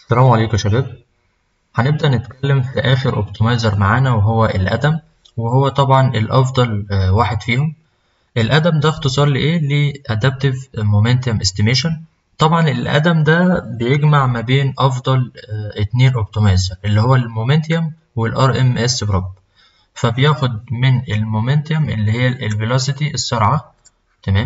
السلام عليكم يا شباب هنبدأ نتكلم في آخر اوبتمايزر معانا وهو الأدم وهو طبعا الأفضل آه، واحد فيهم الأدم ده اختصار لإيه؟ لأدابتيف مومنتم استيميشن طبعا الأدم ده بيجمع ما بين أفضل آه، اتنين اوبتمايزر اللي هو المومنتيوم والار ام اس بروب فبياخد من المومنتيوم اللي هي الفيلوسيتي السرعة تمام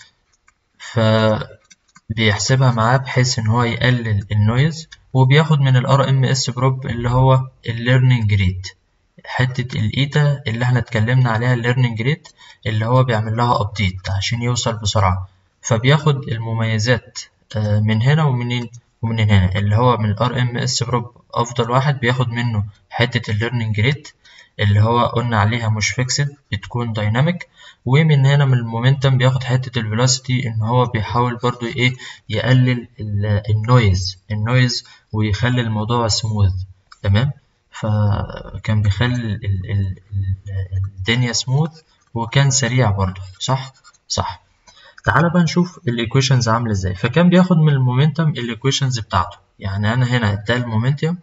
فبيحسبها معاه بحيث ان هو يقلل النويز وبياخد من الار ام اس بروب اللي هو الليرنينج ريت حتة الايتا اللي احنا اتكلمنا عليها الليرنينج ريت اللي هو بيعمل لها ابديت عشان يوصل بسرعة فبياخد المميزات آه، من هنا ومنين ومن هنا اللي هو من الار ام اس بروب افضل واحد بياخد منه حتة الليرنينج ريت اللي هو قلنا عليها مش فيكسد بتكون دايناميك ومن هنا من المومنتم بياخد حتة الفيلوسيتي ان هو بيحاول برضو ايه يقلل النويز النويز ويخلي الموضوع سموث تمام فكان بيخلي ال- ال- ال- ال- الدنيا سموث وكان سريع برضو صح صح تعال بقى نشوف الايكويشنز عامله ازاي فكان بياخد من المومنتم الايكويشنز بتاعته يعني انا هنا ده المومنتم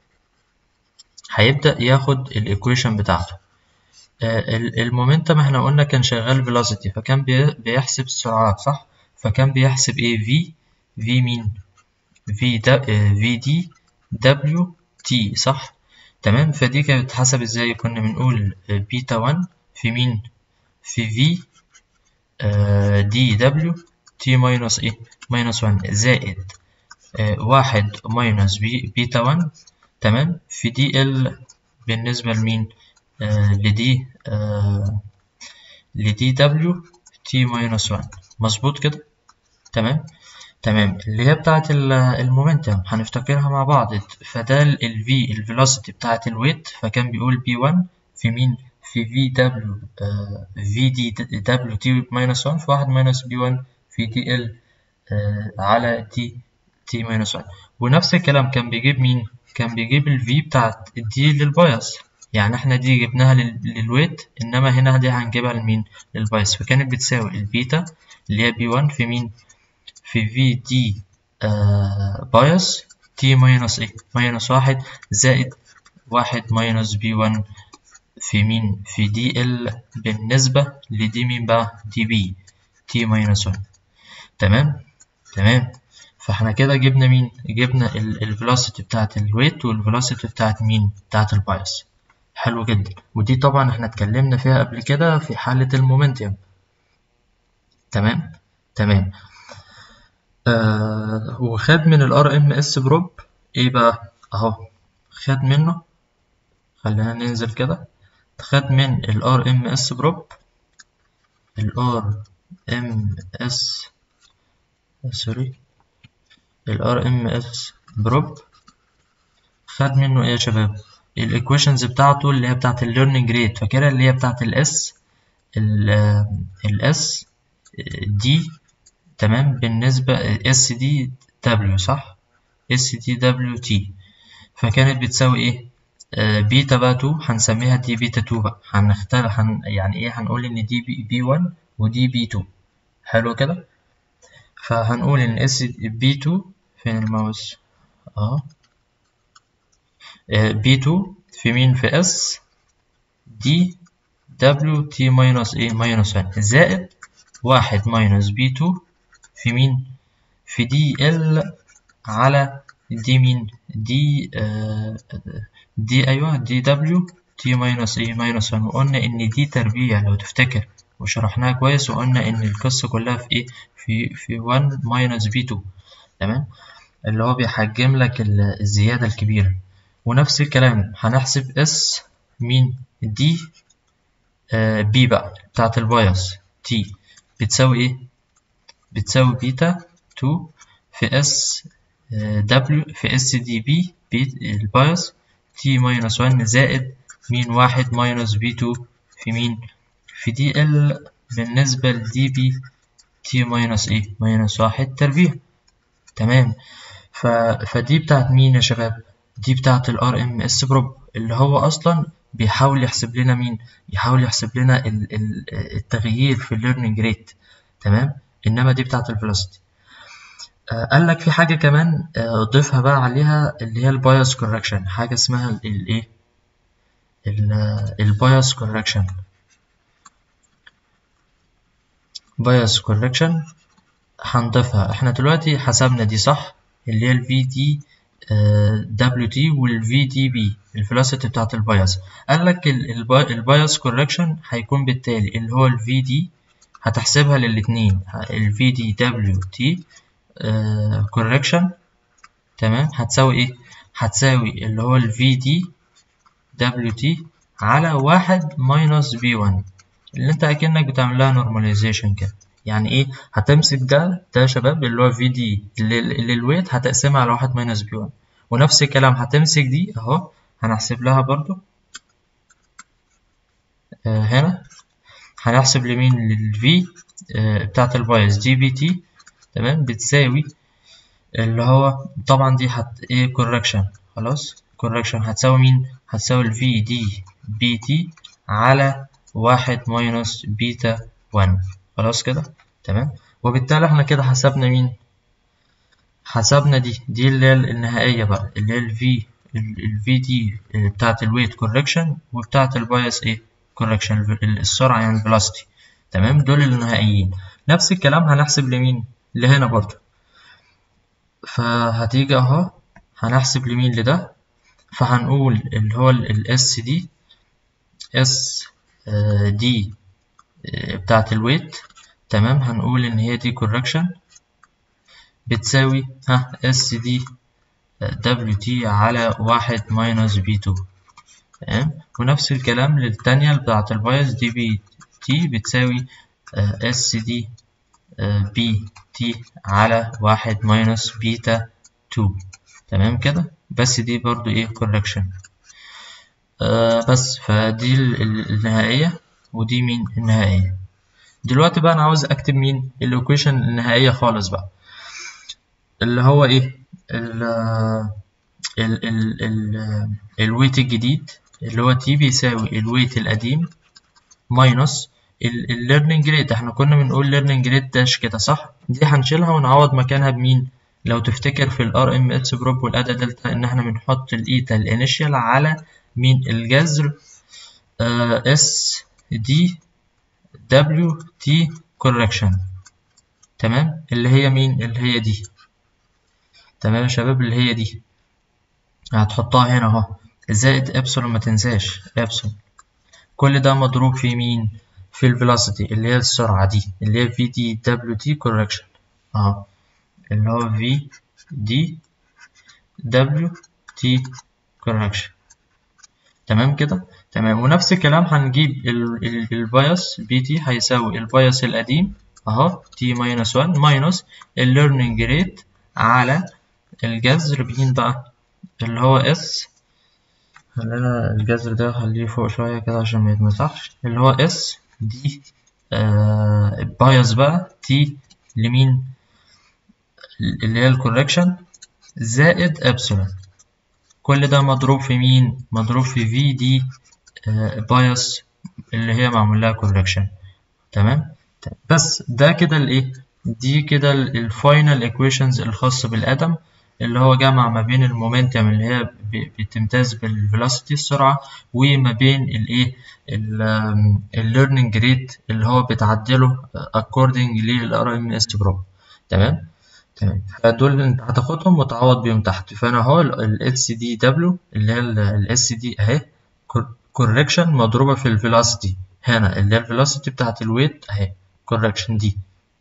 هيبدأ ياخد الايكويشن بتاعته آه، ال- المومنتم احنا قلنا كان شغال فيلوسيتي فكان بي- بيحسب السرعات صح فكان بيحسب ايه في في مين في دا في دي دبليو تي صح تمام فدي كانت بتتحسب ازاي كنا بنقول آه، بيتا 1 في مين في في آه، دي دبليو تي ماينس ايه ماينس 1 زائد آه، واحد ماينس بي بيتا 1 تمام في دي ال بالنسبة لمين آه لدي آه لدي دبليو تي ماينس 1 مظبوط كده تمام تمام اللي هي بتاعة ال- المومنتم هنفتكرها مع بعض فده ال V الفيلوسيتي بتاعة الويت فكان بيقول B1 في مين في في دبليو في دي دبليو تي ماينس 1 في واحد ماينس B1 في دي ال آه على دي تي ماينس 1 ونفس الكلام كان بيجيب مين كان بيجيب ال V بتاعة دي للبايس يعني احنا دي جبناها لل- للويت انما هنا دي هنجيبها لمين للبايس فكانت بتساوي البيتا اللي هي B1 في مين في في دي آه بايس تي ماينس ايه ماينس واحد زائد واحد ماينس بي ون في مين في دي ال بالنسبة لدي مين بقى دي بي تي ماينس ون تمام تمام فاحنا كده جبنا مين جبنا الفيلوسيتي بتاعت الويت والفيلوسيتي بتاعت مين بتاعت البايس حلو جدا ودي طبعا احنا اتكلمنا فيها قبل كده في حالة المومنتيوم تمام تمام آه وخد من الار ام اس بروب ايه بقى اهو خد منه خلينا ننزل كده خد من الار ام اس بروب الار ام اس سوري الار ام اس بروب خد منه ايه يا شباب الايكويشنز بتاعته اللي هي بتاعت الليرنينج ريت فاكرها اللي هي بتاعت الاس الاس دي تمام بالنسبة اس دي دبليو صح اس دي دبليو تي فكانت بتساوي ايه آه بيتا بقى 2 هنسميها دي بيتا 2 بقى هنختار هن يعني ايه هنقول ان دي بي, بي 1 ودي بي 2 حلو كده فهنقول ان اس بي 2 فين الماوس اه بي 2 في مين في اس دي دبليو تي ماينس ايه ماينس 1 زائد واحد ماينس بي 2 في مين في دي ال على دي مين دي آه دي ايوه دي دبليو تي ماينس ايه ماينس 1 وقلنا ان دي تربيع لو تفتكر وشرحناها كويس وقلنا ان القصه كلها في ايه في في 1 ماينس بي 2 تمام اللي هو بيحجم لك ال- الزياده الكبيره ونفس الكلام هنحسب اس مين دي آه بي بقى بتاعت البايس تي بتساوي ايه بتساوي بيتا 2 في اس دبليو في اس دي بي بي البايس تي ماينس 1 زائد مين واحد ماينس بي 2 في مين في دي ال بالنسبة لدي بي تي ماينس ايه ماينس واحد تربيع تمام ف... فدي بتاعت مين يا شباب دي بتاعت الار ام اس بروب اللي هو اصلا بيحاول يحسب لنا مين يحاول يحسب لنا ال- ال- التغيير في الليرنينج ريت تمام انما دي بتاعت الفيلوسيتي آه قال لك في حاجة كمان آه ضيفها بقى عليها اللي هي البايس كوركشن حاجة اسمها الايه البايس كوركشن بايس كوركشن هنضيفها احنا دلوقتي حسبنا دي صح اللي هي الفي دي دبليو تي والفي دي بي الفيلوسيتي بتاعت البايس قال لك البايس كوركشن هيكون بالتالي اللي هو الفي دي هتحسبها للاتنين الفي دي دبليو تي كوركشن تمام هتساوي ايه هتساوي اللي هو الفي دي دبليو تي على واحد ماينس بي 1 اللي انت اكنك بتعمل لها نورماليزيشن كده يعني ايه هتمسك ده ده يا شباب اللي هو في دي اللي الويت هتقسمها على واحد ماينس بي 1 ونفس الكلام هتمسك دي اهو هنحسب لها برضو آه هنا هنحسب لمين للفي آه بتاعت البايس دي بي تي تمام بتساوي اللي هو طبعا دي هت ايه كوركشن خلاص كوركشن هتساوي مين هتساوي الفي دي بي تي على واحد ماينس بيتا 1 خلاص كده تمام وبالتالي احنا كده حسبنا مين حسبنا دي دي اللي هي النهائية بقى اللي هي الفي الفي دي بتاعت الويت كوركشن وبتاعت البايس ايه كوركشن السرعة يعني الفيلوسيتي تمام دول النهائيين نفس الكلام هنحسب لمين لهنا برضو فهتيجي اهو هنحسب لمين لده فهنقول اللي هو الاس دي اس دي بتاعت الويت تمام هنقول ان هي دي كوركشن بتساوي ها اس دي دبليو تي على واحد ماينس بي تو تمام ونفس الكلام للتانية بتاعت البايس دي بي تي بتساوي اس دي بي تي على واحد ماينس بيتا تو تمام كده بس دي برضو ايه كوركشن آه بس فدي النهائية ودي مين النهائية دلوقتي بقى أنا عاوز أكتب مين الإيكويشن النهائية خالص بقى اللي هو إيه ال ال ال ال الويت الجديد اللي هو تي بيساوي الويت القديم ماينس الليرنينج ريت احنا كنا بنقول ليرنينج ريت داش كده صح دي هنشيلها ونعوض مكانها بمين لو تفتكر في الار ام اس بروب والادا دلتا ان احنا بنحط الايتا الانيشال على مين الجذر اس دي دبليو تي كوركشن تمام اللي هي مين اللي هي دي تمام يا شباب اللي هي دي هتحطها هنا اهو زائد ابسلون ما تنساش ابسلون كل ده مضروب في مين في الفيلوسيتي اللي هي السرعة دي اللي هي في دي دبليو تي كوركشن اهو اللي هو في دي دبليو تي كوركشن تمام كده تمام ونفس الكلام هنجيب البايس بي تي هيساوي البايس القديم اهو تي ماينس 1 ماينس الليرنينج ريت على الجذر مين بقى اللي هو اس خلينا الجذر ده خليه فوق شوية كده عشان ما يتمسحش اللي هو اس دي آه بايس بقى تي لمين اللي هي الكوركشن زائد ابسلون كل ده مضروب في مين مضروب في في دي بايس اللي هي معمول لها كوركشن تمام بس ده كده الايه دي كده الفاينل ايكويشنز الخاص بالاتم اللي هو جمع ما بين المومنتم اللي هي بتمتاز بالفيلوسيتي السرعه وما بين الايه الليرنينج ريت اللي هو بتعدله according للار ام اس بروب تمام تمام فدول انت هتاخدهم وتعوض بيهم تحت فانا اهو ال سي دي دبليو اللي هي ال سي دي اهي كوركشن مضروبه في الفيلوسيتي هنا اللي هي الفيلوسيتي بتاعت الويت اهي كوركشن دي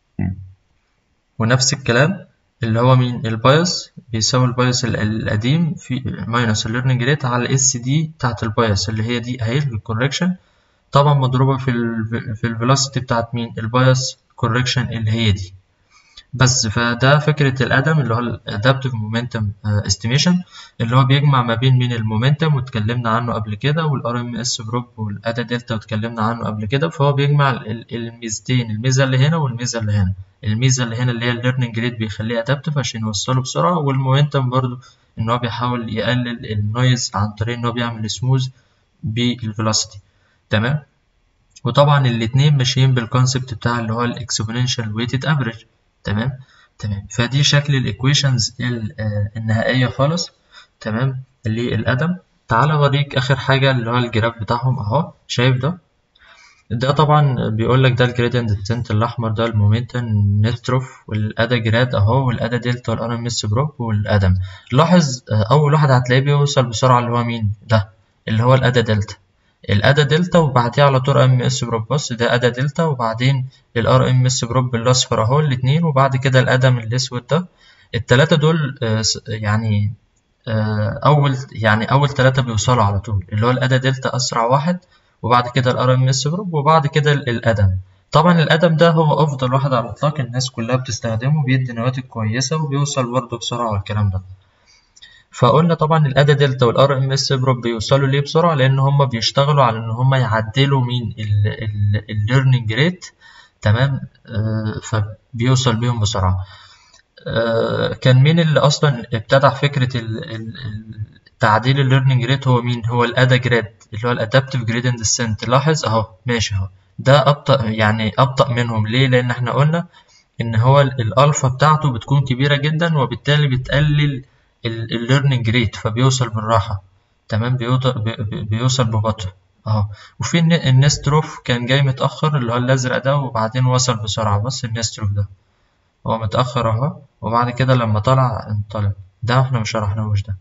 ونفس الكلام اللي هو مين البايس بيساوي البايس القديم في ماينس الليرنينج ريت على الاس دي بتاعت البايس اللي هي دي اهي الكوركشن طبعا مضروبه في ال في الفيلوسيتي بتاعت مين البايس كوركشن اللي هي دي بس فده فكرة الأدم اللي هو الأدابتيف مومنتم استيميشن اللي هو بيجمع ما بين مين المومنتم واتكلمنا عنه قبل كده والار ام اس بروب والأدا دلتا واتكلمنا عنه قبل كده فهو بيجمع الميزتين الميزة اللي هنا والميزة اللي هنا الميزة اللي هنا اللي هي الليرنينج ريت بيخليه أدابتيف عشان يوصله بسرعة والمومنتم برضو إن هو بيحاول يقلل النويز عن طريق إن هو بيعمل سموز بالفيلوسيتي تمام وطبعا الاتنين ماشيين بالكونسبت بتاع اللي هو الاكسبوننشال ويتد افريج تمام تمام فدي شكل الايكويشنز النهائية خالص تمام للقدم تعال اوريك اخر حاجة اللي هو الجراف بتاعهم اهو شايف ده ده طبعا بيقول لك ده الجريدينت ديسنت الاحمر ده المومنتم نتروف والادا جراد اهو والادا دلتا والار ام اس بروب والادم لاحظ اول واحد هتلاقيه بيوصل بسرعه اللي هو مين ده اللي هو الادا دلتا الادا دلتا وبعديه على طول ام اس بروب بص ده ادا دلتا وبعدين الار ام اس بروب الاصفر اهو الاتنين وبعد كده الادم الاسود ده التلاتة دول يعني اول يعني اول تلاتة بيوصلوا على طول اللي هو الادا دلتا اسرع واحد وبعد كده الار ام اس جروب وبعد كده الادم طبعا الادم ده هو افضل واحد على الاطلاق الناس كلها بتستخدمه بيدي نواتج كويسه وبيوصل برضه بسرعه والكلام ده فقلنا طبعا الادا دلتا والار ام اس جروب بيوصلوا ليه بسرعه لان هم بيشتغلوا على ان هم يعدلوا مين الليرنينج ريت تمام آه فبيوصل بيهم بسرعه آه كان مين اللي اصلا ابتدع فكره تعديل الليرنينج ريت هو مين هو الادا جراد اللي هو الادابتيف جريدنت ديسنت لاحظ اهو ماشي اهو ده ابطا يعني ابطا منهم ليه لان احنا قلنا ان هو الالفا بتاعته بتكون كبيره جدا وبالتالي بتقلل الليرنينج ريت فبيوصل بالراحه تمام بيوصل ببطء اهو وفي النستروف كان جاي متاخر اللي هو الازرق ده وبعدين وصل بسرعه بص النستروف ده هو متاخر اهو وبعد كده لما طلع انطلق ده احنا مش شرحناهوش ده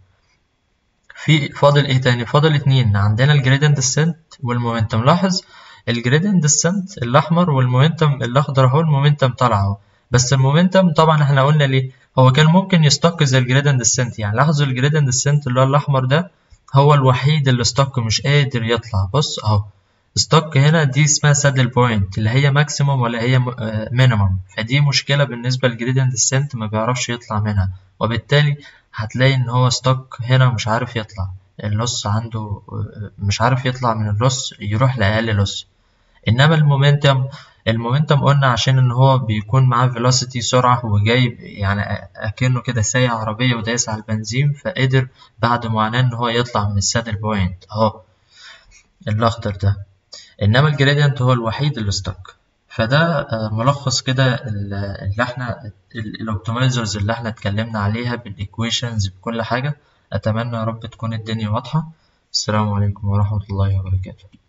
في فاضل ايه تاني فاضل اتنين عندنا الجريدنت ديسنت والمومنتم لاحظ الجريدنت ديسنت الاحمر والمومنتم الاخضر اهو المومنتم طالع اهو بس المومنتم طبعا احنا قلنا ليه هو كان ممكن يستق زي الجريدنت ديسنت يعني لاحظوا الجريدنت ديسنت اللي هو الاحمر ده هو الوحيد اللي استق مش قادر يطلع بص اهو استق هنا دي اسمها سادل بوينت اللي هي ماكسيموم ولا هي مينيموم فدي مشكله بالنسبه للجريدنت ديسنت ما بيعرفش يطلع منها وبالتالي هتلاقي ان هو ستوك هنا مش عارف يطلع اللص عنده مش عارف يطلع من اللص يروح لأقل لص انما المومنتم المومنتم قلنا عشان ان هو بيكون معاه فيلوسيتي سرعة وجايب يعني اكنه كده سايق عربية ودايس على البنزين فقدر بعد معاناة ان هو يطلع من السادل بوينت اهو الاخضر ده انما الجريدينت هو الوحيد اللي ستوك فده ملخص كده اللي احنا الاوبتمايزرز اللي احنا اتكلمنا عليها بالايكويشنز بكل حاجة اتمنى يا رب تكون الدنيا واضحة السلام عليكم ورحمة الله وبركاته